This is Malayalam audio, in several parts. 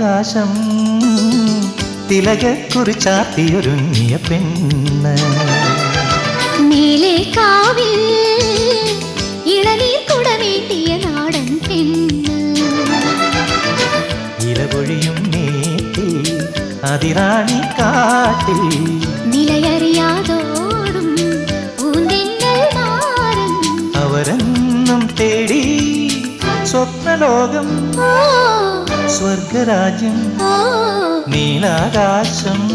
നീലാകാശം തിലകക്കുറിച്ചാർത്തിയൊരുങ്ങിയ പെണ്ണ് മേലെ കാവിൽ ഇളനീർ കുടമേന്തിയ നാടൻ പെണ്ണ് ഇലപൊഴിയും നേറ്റിൽ അതിറാണി കാട്ടിൽ നിലയറിയാതോടും പൂന്തെന്നൽ മാറും അവരെന്നും തേടി സ്വപ്നലോകം ഓ സ്വർഗരാജ്യം ഓ നീലാകാശം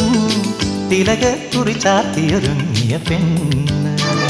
തിലകക്കുറിച്ചാർത്തിയൊരുങ്ങിയ പെണ്ണ്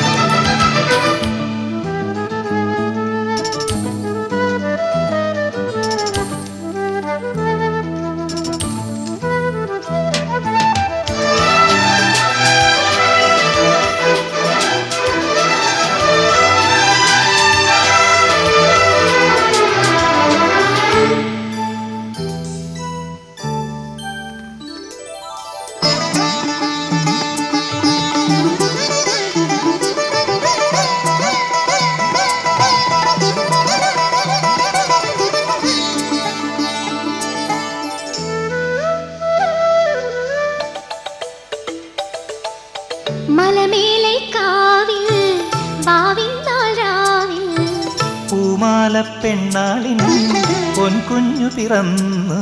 മലമേലെ കാവിൽ ഭാവിന്നാൾ രാവിൽ പൂമാല പെണ്ണാളിൻ പൊൻകുഞ്ഞു പിറന്നു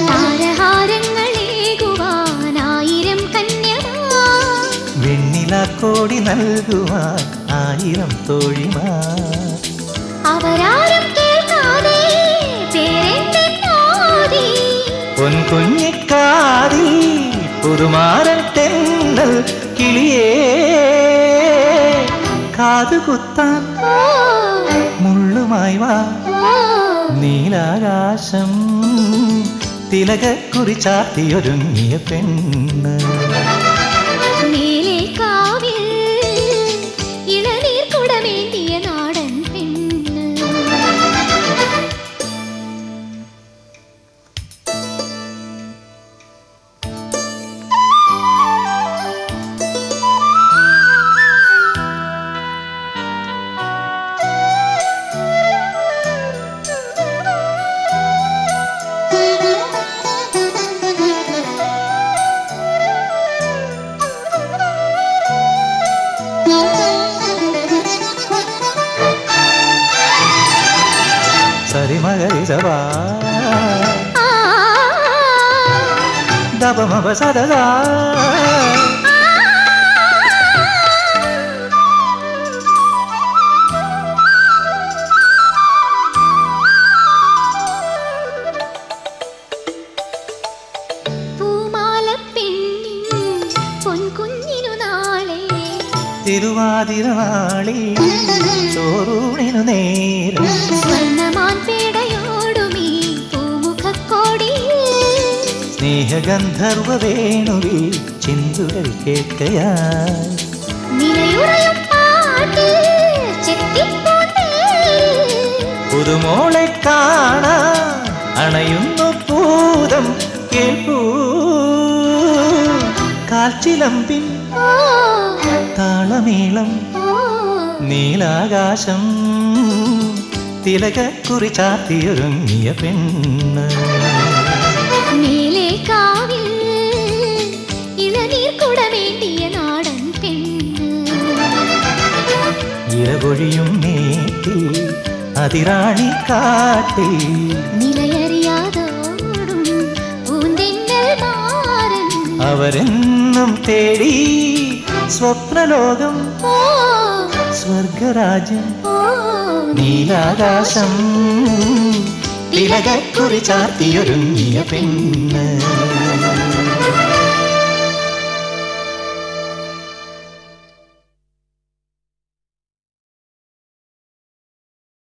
താരഹാരങ്ങളേകുവാനായിരം കന്യമാ വെണ്ണിലാക്കോടി നൽകുവാൻ ആയിരം തോഴിമാർ അവരാരും കേൾക്കാതെ പേരെന്തെന്നോതി പൊൻകുഞ്ഞിക്കാതിൽ പുതുമാരൻ തെന്നൽ കിളിയേ കാതുകുത്താൻ ഓ, മുള്ളുമായി വാ ഓ, നീലാകാശം തിലകക്കുറിച്ചാർത്തിയൊരുങ്ങിയ പെണ്ണ് മേലെ കാവിൽ ഇളനീർ കുടമേന്തിയ നാടൻ പെണ്ണ് സരിമകരി സവാ ആ, ദപമപ സദസാ പൂമാലപ്പെണ്ണിൻ പൊൻകുഞ്ഞിനു നാളെ തിരുവാതിരനാളി ചോറൂണിനു നേരം സ്വർണ്ണമാൻ പേടയോടുമീ പൂമുഖക്കോടി സ്നേഹഗന്ധർവ വേണുവിൽ ചിന്തുകൾ കേൾക്കയായി നിലയുറയും പാട്ടിൽ ചെത്തിപ്പൂത്തേ പുതുമോളെ കാണാൻ അണയുന്നു പൂതം കേൾപ്പൂ കാൽച്ചിലമ്പിൻ ഓ, താളമേളം ഓ, നീലാകാശം തിലകക്കുറി ചാത്തിയൊരുങ്ങിയ പെണ്ണ് മേലെ കാവിൽ ഇളനീർ കുടമേന്തിയ നാടൻ പെണ്ണ് ഇരപൊഴിയും നേറ്റിൽ അതിറാണി കാട്ടിൽ നിലയറിയാതോടും പൂന്തെന്നൽ മാറൻ അവരെന്നും തേടി സ്വപ്നലോകം ഓ സ്വർഗരാജ്യം ഓ നീലാകാശം തിലകക്കുറി ചാർത്തിയൊരുങ്ങിയ പെണ്ണ്